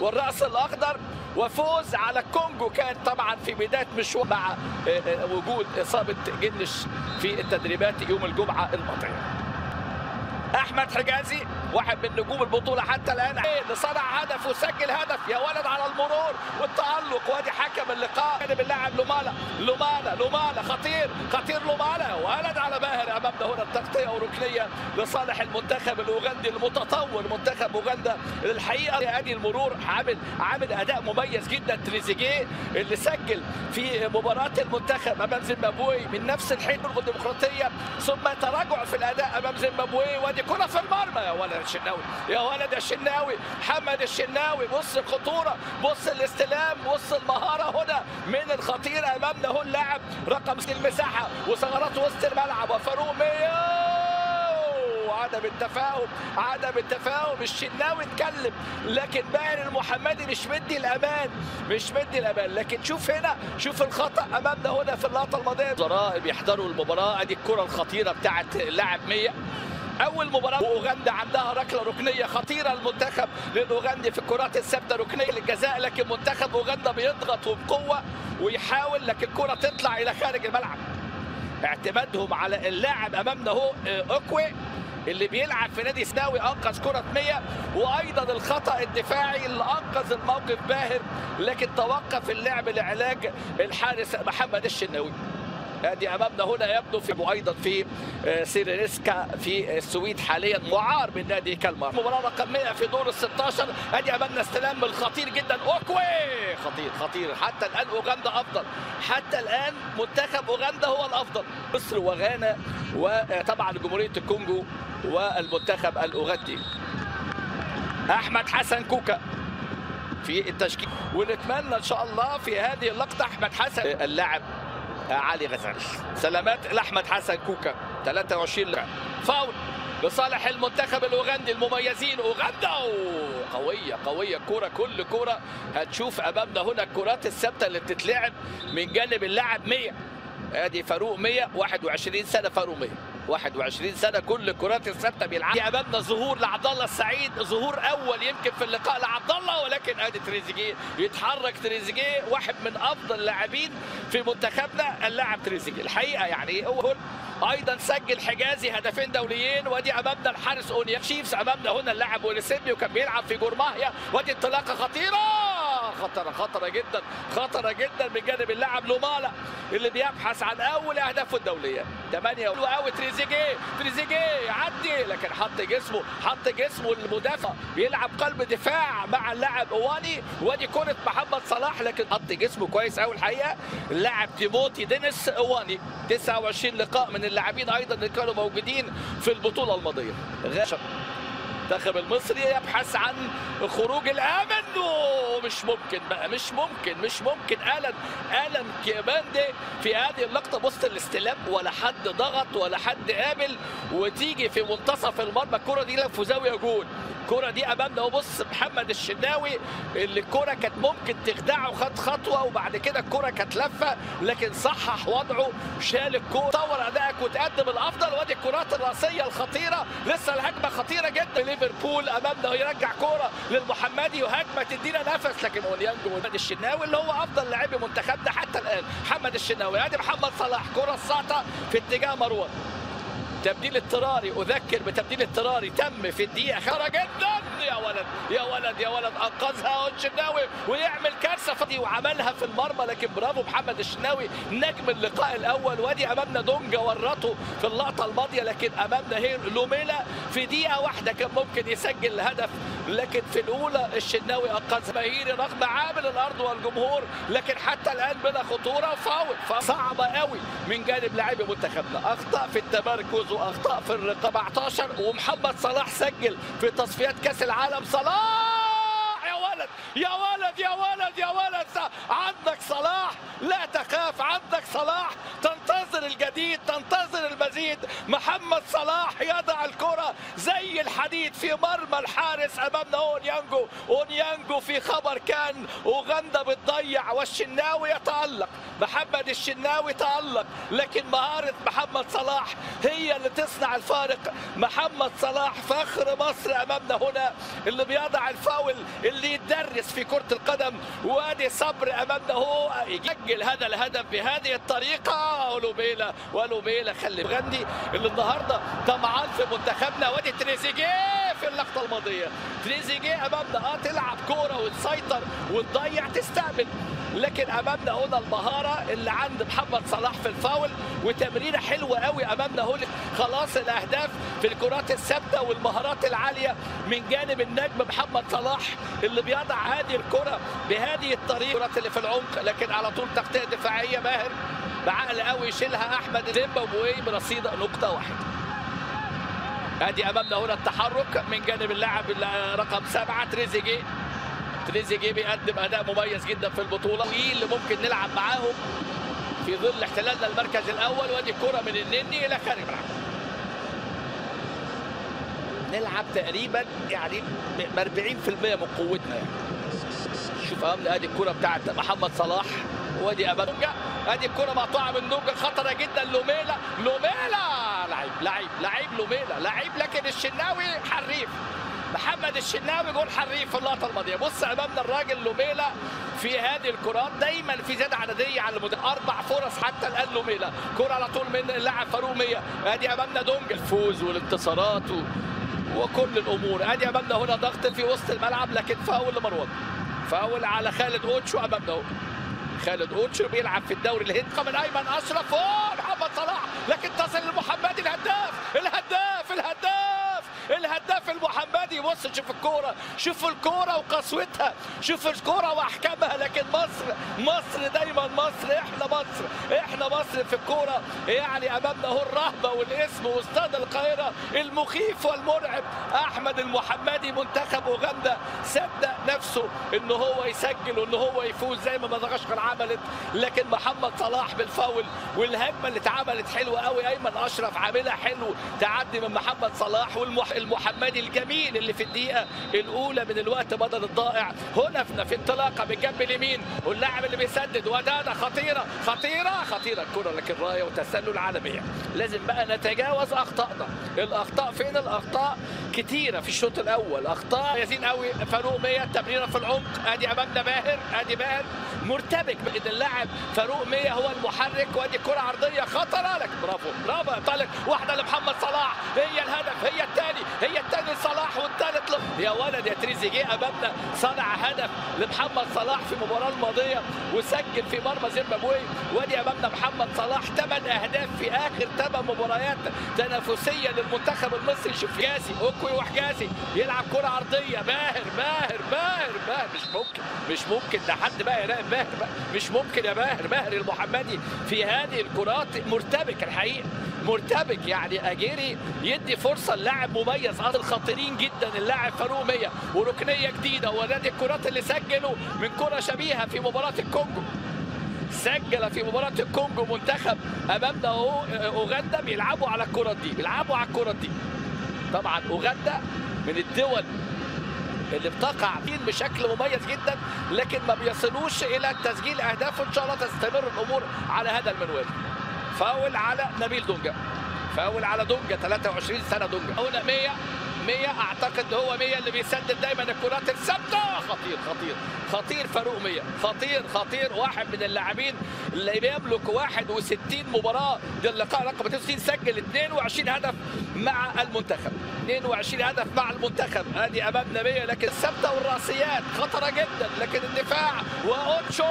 والراس الاخضر وفوز على الكونجو كان طبعا في بدايه مشوار مع وجود اصابه جنش في التدريبات يوم الجمعه الماضيه احمد حجازي واحد من نجوم البطوله حتى الان اللي صنع هدف وسجل هدف يا ولد على المرور والتالق وادي حكم اللقاء جانب اللاعب لومالا لومالا لومالا خطير خطير لومالا ولد على باهر امامنا هنا التغطيه وركنيه لصالح المنتخب الاوغندي المتطور منتخب اوغندا الحقيقه ادي المرور عامل عامل اداء مميز جدا تريزيجيه اللي سجل في مباراه المنتخب امام زيمبابوي من نفس الحين الديمقراطيه ثم تراجع في الاداء امام زيمبابوي وادي كره في المرمى يا ولد الشناوي يا ولد الشناوي محمد الشناوي بص الخطوره بص الاستلام بص المهاره هنا من الخطير امامنا هو اللاعب رقم المساحه وثغرات وسط الملعب وفاروق ميو عدم التفاهم عدم التفاهم الشناوي اتكلم لكن باهر المحمدي مش مدي الامان مش مدي الامان لكن شوف هنا شوف الخطا امامنا هنا في اللقطه الماضيه الوزراء بيحضروا المباراه ادي الكره الخطيره بتاعت اللاعب 100 اول مباراه واوغندا عندها ركله ركنيه خطيره المنتخب للاوغندي في الكرات الثابته ركنيه للجزاء لكن منتخب اوغندا بيضغط وبقوه ويحاول لكن الكره تطلع الى خارج الملعب اعتمادهم على اللاعب امامنا هو اوكوي اللي بيلعب في نادي سناوي انقذ كره 100 وايضا الخطا الدفاعي اللي انقذ الموقف باهر لكن توقف اللعب لعلاج الحارس محمد الشناوي ادي امامنا هنا يبدو في وايضا في سيريسكا في السويد حاليا معار من نادي كالمار مباراه رقم 100 في دور ال 16 ادي امامنا استلام الخطير جدا اوكوي خطير خطير حتى الان اوغندا افضل حتى الان منتخب اوغندا هو الافضل مصر وغانا وطبعا جمهوريه الكونغو والمنتخب الاوغندي احمد حسن كوكا في التشكيل ونتمنى ان شاء الله في هذه اللقطه احمد حسن اللاعب علي غزال سلامات لاحمد حسن كوكا 23 لعب فاول لصالح المنتخب الاوغندي المميزين اوغندا قويه قويه كره كل كره هتشوف امامنا هنا الكرات الثابته اللي بتتلعب من جانب اللاعب 100 ادي فاروق 100 21 سنه فاروق 100 21 سنه كل الكرات الثابته بيلعب امامنا ظهور لعبد الله السعيد ظهور اول يمكن في اللقاء لعبد الله ولكن ادي تريزيجيه يتحرك تريزيجيه واحد من افضل اللاعبين في منتخبنا اللاعب تريزيجيه الحقيقه يعني هو ايضا سجل حجازي هدفين دوليين وادي امامنا الحارس اونيا تشيفز امامنا هنا اللاعب وليسيبي وكان بيلعب في جورماهيا وادي انطلاقه خطيره خطره خطره جدا خطره جدا من جانب اللاعب لومالا اللي بيبحث عن اول اهدافه الدوليه 8 قوي تريزيجيه تريزيجيه يعدي لكن حط جسمه حط جسمه المدافع بيلعب قلب دفاع مع اللاعب اواني وادي كره محمد صلاح لكن حط جسمه كويس قوي الحقيقه اللاعب تيموتي دينيس اواني 29 لقاء من اللاعبين ايضا اللي كانوا موجودين في البطوله الماضيه غاشم المنتخب المصري يبحث عن خروج الامن مش ممكن بقى مش ممكن مش ممكن الن الن كيماندي في هذه اللقطه بص الاستلام ولا حد ضغط ولا حد قابل وتيجي في منتصف المرمى الكره دي في زاويه جول الكره دي امامنا وبص محمد الشناوي اللي الكره كانت ممكن تخدعه خد خطوه وبعد كده الكره كانت لفه لكن صحح وضعه شال الكوره طور ادائك وتقدم الافضل وادي الكرات الراسيه الخطيره لسه الهجمه خطيره جدا ليفربول امامنا يرجع كوره للمحمدي وهجمه تدينا نفس لكن اوليانجو محمد الشناوي اللي هو افضل لاعبي منتخبنا حتى الان محمد الشناوي ادي محمد صلاح كره الساطه في اتجاه مروان تبديل اضطراري اذكر بتبديل اضطراري تم في الدقيقه خطره جدا يا ولد يا ولد يا ولد انقذها الشناوي ويعمل كارثه فدي وعملها في المرمى لكن برافو محمد الشناوي نجم اللقاء الاول وادي امامنا دونجا ورطه في اللقطه الماضيه لكن امامنا هي لوميلا في دقيقه واحده كان ممكن يسجل هدف لكن في الاولى الشناوي انقذ مهيري رغم عامل الارض والجمهور لكن حتى الان بلا خطوره فاول فصعبه قوي من جانب لاعبي منتخبنا اخطاء في التمركز واخطاء في ال 17 ومحمد صلاح سجل في تصفيات كاس العالم صلاح يا ولد يا ولد يا ولد يا ولد عندك صلاح لا تخاف عندك صلاح تنتظر تنتظر الجديد تنتظر المزيد محمد صلاح يضع الكرة زي الحديد في مرمى الحارس امامنا اونيانجو اونيانجو في خبر كان اوغندا بتضيع والشناوي يتالق محمد الشناوي تالق لكن مهارة محمد صلاح هي اللي تصنع الفارق محمد صلاح فخر مصر امامنا هنا اللي بيضع الفاول اللي يتدرس في كرة القدم وادي صبر امامنا هو يسجل هذا الهدف بهذه الطريقة ولوبيلا ولوبيلا خلي غندي اللي النهارده طمعان في منتخبنا وادي تريزيجيه في اللقطة الماضية تريزيجيه امامنا اه تلعب كورة وتسيطر وتضيع تستقبل لكن امامنا هنا المهاره اللي عند محمد صلاح في الفاول وتمريره حلوه قوي امامنا هنا خلاص الاهداف في الكرات الثابته والمهارات العاليه من جانب النجم محمد صلاح اللي بيضع هذه الكره بهذه الطريقه الكرات اللي في العمق لكن على طول تغطيه دفاعيه ماهر بعقل قوي يشيلها احمد زيمبابوي برصيد نقطه واحده ادي امامنا هنا التحرك من جانب اللاعب رقم سبعه تريزيجيه تريزيجيه بيقدم اداء مميز جدا في البطوله اللي ممكن نلعب معاهم في ظل احتلالنا المركز الاول وادي كره من النني الى خارج الملعب نلعب تقريبا يعني ب 40% من قوتنا يعني شوف امامنا ادي الكره بتاعت محمد صلاح وادي امام ادي الكره مقطوعه من نوجا خطره جدا لوميلا لوميلا لعيب لعيب لعيب لوميلا لعيب لكن الشناوي حريف محمد الشناوي جول حريف في اللقطه الماضيه بص امامنا الراجل لوميلا في هذه الكرات دايما في زياده عدديه على المدرب اربع فرص حتى الان لوميلا كره على طول من اللاعب فاروق مية ادي امامنا دونج الفوز والانتصارات و... وكل الامور ادي امامنا هنا ضغط في وسط الملعب لكن فاول لمروان فاول على خالد اوتشو امامنا هو خالد اوتشو بيلعب في الدوري الهندي من ايمن اشرف اوه محمد صلاح لكن تصل لمحمدي الهداف الهداف الهداف الهداف المحمدي بص شوف الكوره شوف الكوره وقسوتها شوف الكوره واحكامها لكن مصر مصر دايما مصر احنا مصر احنا مصر في الكوره يعني امامنا هو الرهبه والاسم واستاد القاهره المخيف والمرعب احمد المحمدي منتخب اوغندا صدق نفسه ان هو يسجل وان هو يفوز زي ما مدغشقر عملت لكن محمد صلاح بالفاول والهجمه اللي اتعملت حلوه قوي ايمن اشرف عاملها حلو تعدي من محمد صلاح والمحمدي الجميل اللي في الدقيقه الاولى من الوقت بدل الضائع هنا في انطلاقه من جنب اليمين واللاعب اللي بيسدد وداده خطيره خطيره خطيره الكره لكن رايه وتسلل عالميه لازم بقى نتجاوز اخطائنا الاخطاء فين الاخطاء كتيره في الشوط الاول اخطاء ياسين قوي فاروق 100 تمريره في العمق ادي امامنا باهر ادي باهر مرتبك بان اللاعب فاروق 100 هو المحرك وادي كره عرضيه خطره لك برافو برافو طالق واحده لمحمد صلاح هي الهدف هي الثاني هي الثاني لصلاح والثالث ل... يا ولد يا تريزيجيه امامنا صنع هدف لمحمد صلاح في المباراه الماضيه وسجل في مرمى زيمبابوي وادي امامنا محمد صلاح ثمان اهداف في اخر ثمان مباريات تنافسيه للمنتخب المصري شوف حجازي اوكوي وحجازي يلعب كره عرضيه باهر باهر باهر باهر مش ممكن مش ممكن ده حد بقى يراقب باهر بقى مش ممكن يا باهر باهر المحمدي في هذه الكرات مرتبك الحقيقه مرتبك يعني اجيري يدي فرصه للاعب مميز اصل خطيرين جدا اللاعب فاروق 100 وركنيه جديده ونادي الكرات اللي سجلوا من كره شبيهه في مباراه الكونجو سجل في مباراة الكونجو منتخب أمامنا أهو أوغندا بيلعبوا على الكرات دي بيلعبوا على الكرات دي طبعا أوغندا من الدول اللي بتقع فين بشكل مميز جدا لكن ما بيصلوش إلى تسجيل أهداف وإن شاء الله تستمر الأمور على هذا المنوال فاول على نبيل دونجا فاول على دونجا 23 سنة دونجا هنا 100 100 اعتقد هو 100 اللي بيسدد دايما الكرات الثابته خطير خطير خطير فاروق 100 خطير خطير واحد من اللاعبين اللي بيملك 61 مباراه ده اللقاء رقم 62 سجل 22 هدف مع المنتخب 22 هدف مع المنتخب ادي امامنا 100 لكن الثابته والراسيات خطره جدا لكن الدفاع واوتشو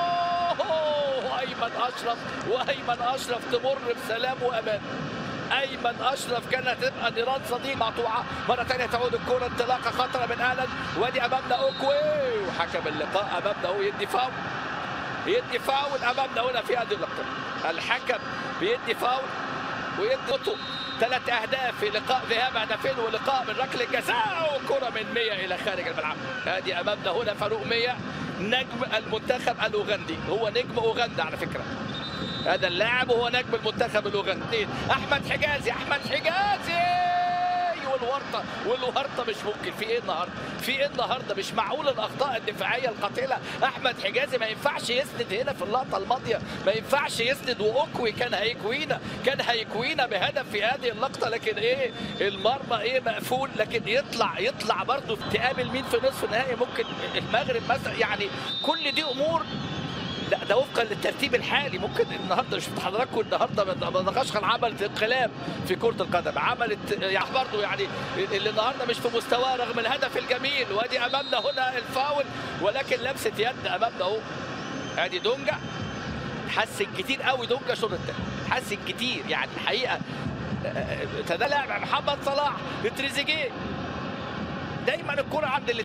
ايمن اشرف وايمن اشرف تمر بسلام وامان ايمن اشرف كانت تبقى نيران صديق مقطوعه مره ثانيه تعود الكره انطلاقه خطره من الن وادي امامنا اوكوي وحكم اللقاء امامنا هو يدي فاول يدي فاول امامنا هنا في هذه اللقطه الحكم بيدي فاول ويدي خطو ثلاث اهداف في لقاء ذهاب هدفين ولقاء من ركله جزاء وكره من 100 الى خارج الملعب هذه امامنا هنا فاروق 100 نجم المنتخب الاوغندي هو نجم اوغندا على فكره هذا اللاعب وهو نجم المنتخب الاوغندي احمد حجازي احمد حجازي والورطه والورطه مش ممكن في ايه النهارده في ايه النهارده مش معقول الاخطاء الدفاعيه القاتله احمد حجازي ما ينفعش يسند هنا في اللقطه الماضيه ما ينفعش يسند واوكوي كان هيكوينا كان هيكوينا بهدف في هذه اللقطه لكن ايه المرمى ايه مقفول لكن يطلع يطلع برضه تقابل مين في نصف النهائي ممكن المغرب مثلا يعني كل دي امور لا ده وفقا للترتيب الحالي ممكن النهارده شفت حضراتكم النهارده مدغشقر عملت انقلاب في كره القدم عملت يعني برضه يعني اللي النهارده مش في مستواه رغم الهدف الجميل وادي امامنا هنا الفاول ولكن لمسه يد امامنا اهو ادي دونجا حسن كتير قوي دونجا الشوط الثاني حسن كتير يعني الحقيقه تدلع محمد صلاح لتريزيجيه دايما الكره عند